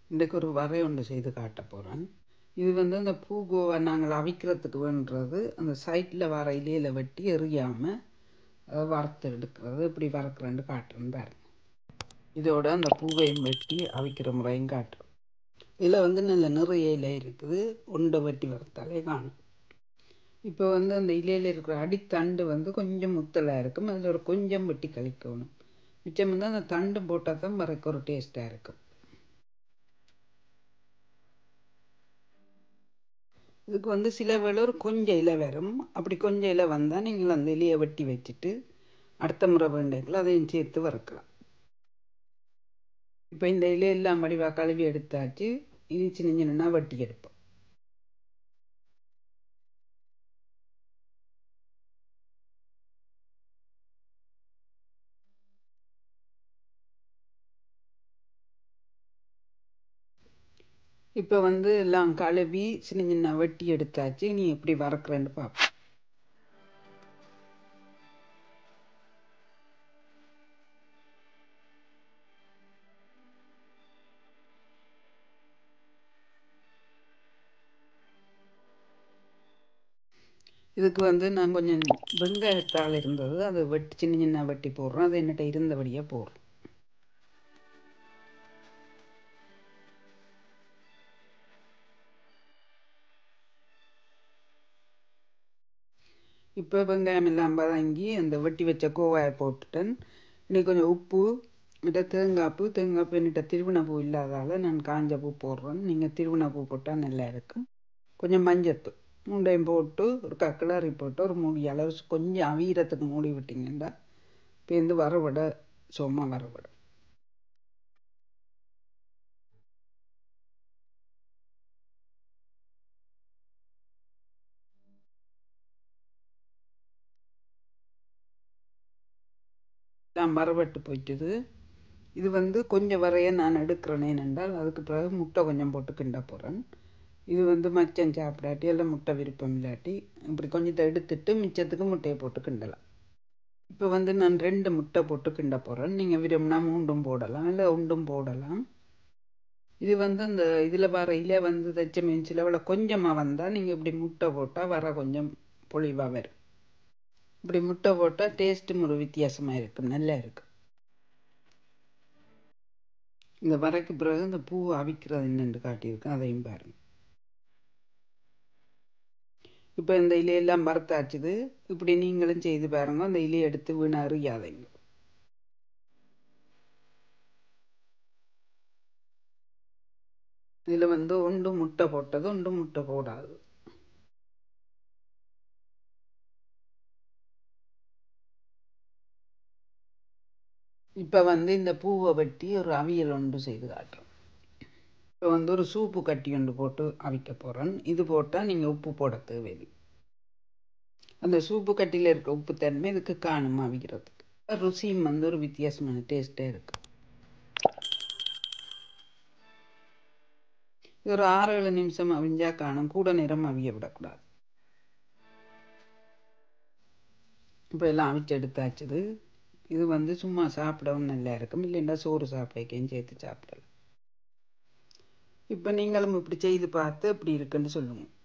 இன்றைக்கு ஒரு வரை ஒன்று செய்து காட்ட போகிறேன் இது வந்து அந்த பூகோவை நாங்கள் அவிக்கிறதுக்கு வேண்டுறது அந்த சைட்டில் வர இலையில வெட்டி எறியாமல் அதை வறுத்து எடுக்கிறது இப்படி வறுக்கிறேன்னு காட்டுறேன் பாருங்க இதோட அந்த பூவையும் வெட்டி அவிக்கிற முறையும் காட்டுறோம் இதில் வந்து நல்ல நிறைய இலை இருக்குது உண்டை வெட்டி வறுத்தாலே காணும் இப்போ வந்து அந்த இலையில் இருக்கிற அடித்தண்டு வந்து கொஞ்சம் முத்தலாக இருக்கும் அதில் ஒரு கொஞ்சம் வெட்டி கழிக்கணும் மிச்சம் வந்து அந்த தண்டு போட்டால் தான் வரைக்கும் ஒரு டேஸ்ட்டாக இருக்கும் இதுக்கு வந்து சில வேளை ஒரு கொஞ்சம் இலை வரும் அப்படி கொஞ்சம் இலை வந்தால் நீங்கள் அந்த இலையை வெட்டி வச்சுட்டு அடுத்த முறை வேண்டைக்குள்ள அதையும் சேர்த்து வறுக்கலாம் இப்போ இந்த இலையெல்லாம் வடிவாக கழுவி எடுத்தாச்சு இது சின்ன சின்னனா வெட்டி எடுப்போம் இப்போ வந்து எல்லாம் கழுவி சின்ன சின்ன வெட்டி எடுத்தாச்சு நீ எப்படி வறக்குறேன்னு பார்ப்போம் இதுக்கு வந்து நான் கொஞ்சம் வெங்காயத்தாள் இருந்தது அதை வெட்டி சின்ன சின்ன வெட்டி போடுறோம் அது என்னட்ட இருந்தபடியே போடுறோம் இப்போ வெங்காயம் எல்லாம் வதங்கி அந்த வெட்டி வச்ச கோவாயை போட்டுட்டேன் இன்னைக்கு கொஞ்சம் உப்பு மிட்ட தேங்காய்ப்பூ தேங்காய்ப்பூ என்னிட்ட திருவண்ண பூ இல்லாதால நான் காஞ்ச பூ போடுறேன் நீங்கள் திருவண்ண பூ போட்டால் நல்லா இருக்கும் கொஞ்சம் மஞ்சத்தூள் மூண்டையும் போட்டு ஒரு கிளறி போட்டு ஒரு மூடி அளவு கொஞ்சம் அவியறதுக்கு மூடி விட்டிங்கன்னா பேருந்து வரவிட சும்மா வரவிட நான் மரவட்டு போயிட்டுது இது வந்து கொஞ்சம் வரைய நான் எடுக்கிறேன் ஏனென்றால் அதுக்கு பிறகு முட்டை கொஞ்சம் போட்டு கிண்ட போகிறேன் இது வந்து மச்சம் சாப்பிடாட்டி எல்லாம் முட்டை விருப்பம் இல்லாட்டி இப்படி கொஞ்சத்தை எடுத்துட்டு மிச்சத்துக்கு முட்டையை போட்டு கிண்டலாம் இப்போ வந்து நான் ரெண்டு முட்டை போட்டு கிண்ட போகிறேன் நீங்கள் விரும்பினா மூண்டும் போடலாம் இல்லை உண்டும் போடலாம் இது வந்து அந்த இதில் வர இலை வந்து தைச்ச மீன்ஸில் அவ்வளோ கொஞ்சமாக வந்தால் நீங்கள் இப்படி முட்டை போட்டால் வர கொஞ்சம் பொழிவாக வரும் இப்படி முட்டை போட்டால் டேஸ்ட்டும் ஒரு வித்தியாசமாக இருக்கும் நல்லா இருக்கும் இந்த வரைக்கு பிறகு இந்த பூ அவிக்கிறது என்னென்று காட்டியிருக்கேன் அதையும் பாருங்கள் இப்போ இந்த இலையெல்லாம் வறுத்தாச்சுது இப்படி நீங்களும் செய்து பாருங்க அந்த இலையை எடுத்து வீணா அறியாதீங்க இதில் வந்து ஒன்று முட்டை போட்டது ஒன்று முட்டை போடாது இப்போ வந்து இந்த பூவை வெட்டி ஒரு அவியல் ஒன்று செய்து காட்டுறோம் இப்போ வந்து ஒரு சூப்பு கட்டி ஒன்று போட்டு அவிக்க போகிறேன் இது போட்டால் நீங்கள் உப்பு போட தேவையில்லை அந்த சூப்பு கட்டியில் இருக்க உப்பு தன்மை இதுக்கு காணும் அவிக்கிறதுக்கு ருசியும் வந்து ஒரு வித்தியாசமான டேஸ்ட்டே இருக்கு இது ஒரு ஆறு ஏழு நிமிஷம் அவிஞ்சா காணும் கூட நேரம் அவிய விடக்கூடாது இப்போ எல்லாம் அவிச்சு எடுத்தாச்சுது இது வந்து சும்மா சாப்பிடவும் நல்லா இருக்கும் இல்லைன்னா சோறு சாப்பிடைக்கையும் சேர்த்து சாப்பிடலாம் இப்போ நீங்களும் இப்படி செய்து பார்த்து இப்படி இருக்குன்னு சொல்லுங்கள்